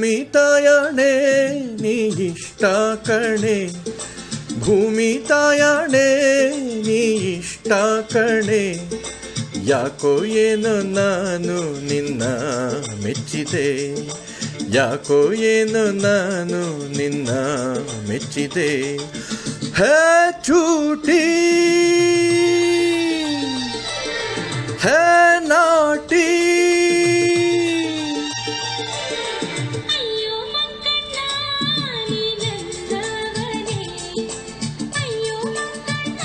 ಭೂಮಿ ತಾಯಣೆ ನೀ ಇಷ್ಟ ಕಣೆ ಭೂಮಿ ತಾಯಣೆ ನೀ ಇಷ್ಟ ಕಣೆ ಯಾಕೋ ಏನೋ ನಾನು ನಿನ್ನ ಮೆಚ್ಚಿದೆ ಯಾಕೋ ಏನೋ ನಾನು ನಿನ್ನ ಮೆಚ್ಚಿದೆ ಹೇ ಚೂಟಿ ಹೇ ನಾಟಿ ಅಯ್ಯೋ ಮಂಕಣ್ಣ ನೀನಂದವನೇ ಅಯ್ಯೋ ಮಂಕಣ್ಣ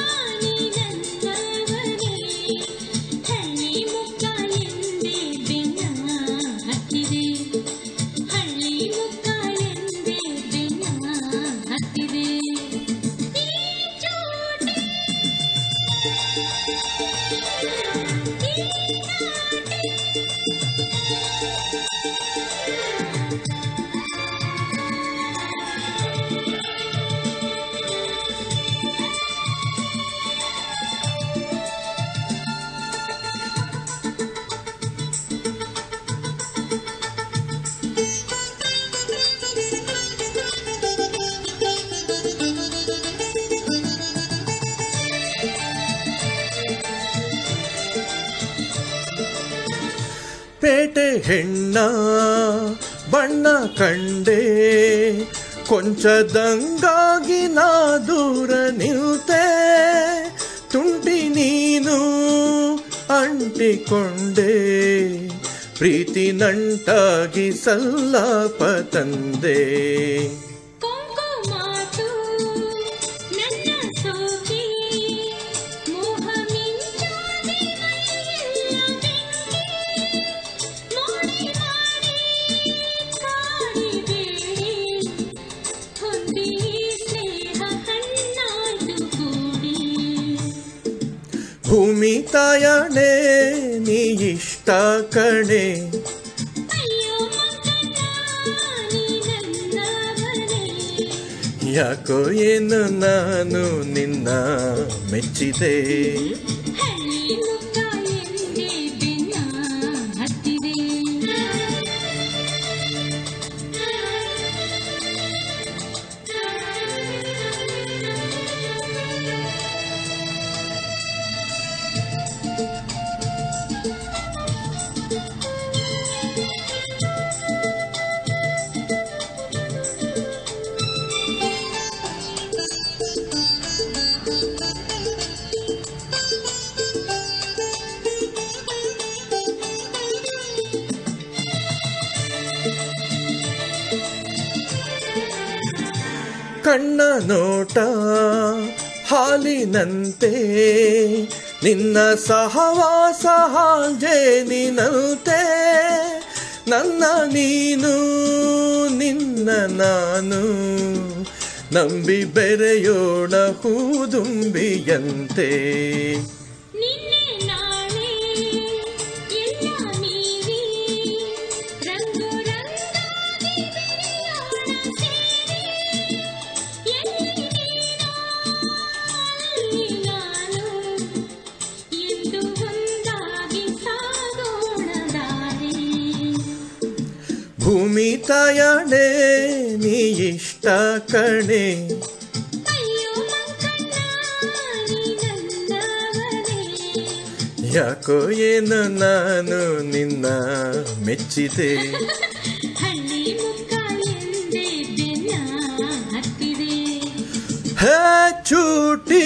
ನೀನಂದವನೇ ಹಳ್ಳಿ ಮುಕ್ಕ ಎಂದೇ ಬೆನ್ನ ಹತ್ತಿದೆ ಹಳ್ಳಿ ಮುಕ್ಕ ಎಂದೇ ಬೆನ್ನ ಹತ್ತಿದೆ ಈ ಚೋಟಿ ಈ ನಾಟಿ ಪೇಟೆ ಹೆಣ್ಣ ಬಣ್ಣ ಕಂಡೆ ಕೊಂಚದಂಗಾಗಿ ನಾ ದೂರ ನಿಲ್ತೆ ತುಂಟಿ ನೀನು ಅಂಟಿಕೊಂಡೆ ಪ್ರೀತಿ ನಂಟಾಗಿ ಸಲ್ಲಾಪ ತಂದೆ ಕೊಂಕು ಮಾತು ನನ್ನ ಸೋಕಿ ಮೋಹ ಮಿಂಚಾಗಿ ಮೈಯೆಲ್ಲ ಬೆಂಕಿ ಮೋಡಿ ಮಾಡಿ ಕಾಡಿಬೇಡಿ ಹೊಂದಿ ಸ್ನೇಹ ಹಣ್ಣಾಯ್ತು ಕೂಡಿ ಭೂಮಿ ತಾಯಣೆ ನೀ ಇಷ್ಟ ಕಣೆ ಅಯ್ಯೋ ಮಂಕಣ್ಣ ನೀನಂದವನೇ ಯಾಕೋ ಏನು ನಾನು ನಿನ್ನ ಮೆಚ್ಚಿದೆ ಹಳ್ಳಿ ಮುಕ್ಕ ಎಂದೇ ಬೆನ್ನ ಹತ್ತಿದೆ ಕಣ್ಣ ನೋಟ ಹಾಲಿನಂತೆ ನಿನ್ನ ಸಹವಾಸ ಹಾಂಜೇನಿನಂತೆ ನನ್ನ ನೀನು ನಿನ್ನ ನಾನು ನಂಬಿ ಬೆರೆಯೋಣ ಹೂದುಂಬಿಯಂತೆ ನಿನ್ನೆ ನಾಳೆ ಎಲ್ಲ ಮೀರಿ ರಂಗು ರಂಗಾಗಿ ಬೆರೆಯೋಣ ಸೇರಿ ಎಲ್ಲಿ ನೀನು ಅಲ್ಲಿ ನಾನು ಎಂದು ಒಂದಾಗಿ ಸಾಗೋಣ ದಾರಿ ಭೂಮಿ ತಾಯಣೆ ನೀ ಇಷ್ಟ ಕಣೆ ಅಯ್ಯೋ ಮಂಕಣ್ಣ ನೀನಂದವನೇ ಯಾಕೋ ಏನು ನಾನು ನಿನ್ನ ಮೆಚ್ಚಿದೆ ಹಳ್ಳಿ ಮುಕ್ಕ ಎಂದೇ ಬೆನ್ನ ಹತ್ತಿದೆ ಹೇ ಚೂಟಿ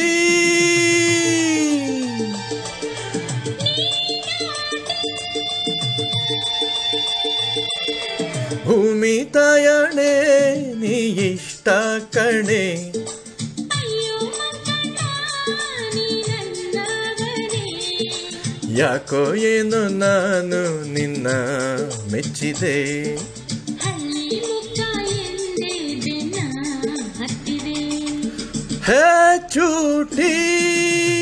ಭೂಮಿ ತಾಯಣೆ ನೀ ಇಷ್ಟ ಕಣೆ ಅಯ್ಯೋ ಮಂಕಣ್ಣ ನೀನಂದವನೇ ಯಾಕೋ ಏನು ನಾನು ನಿನ್ನ ಮೆಚ್ಚಿದೆ ಹಳ್ಳಿ ಮುಕ್ಕ ಎಂದೇ ಬೆನ್ನ ಹತ್ತಿದೆ ಹೇ ಚೂಟಿ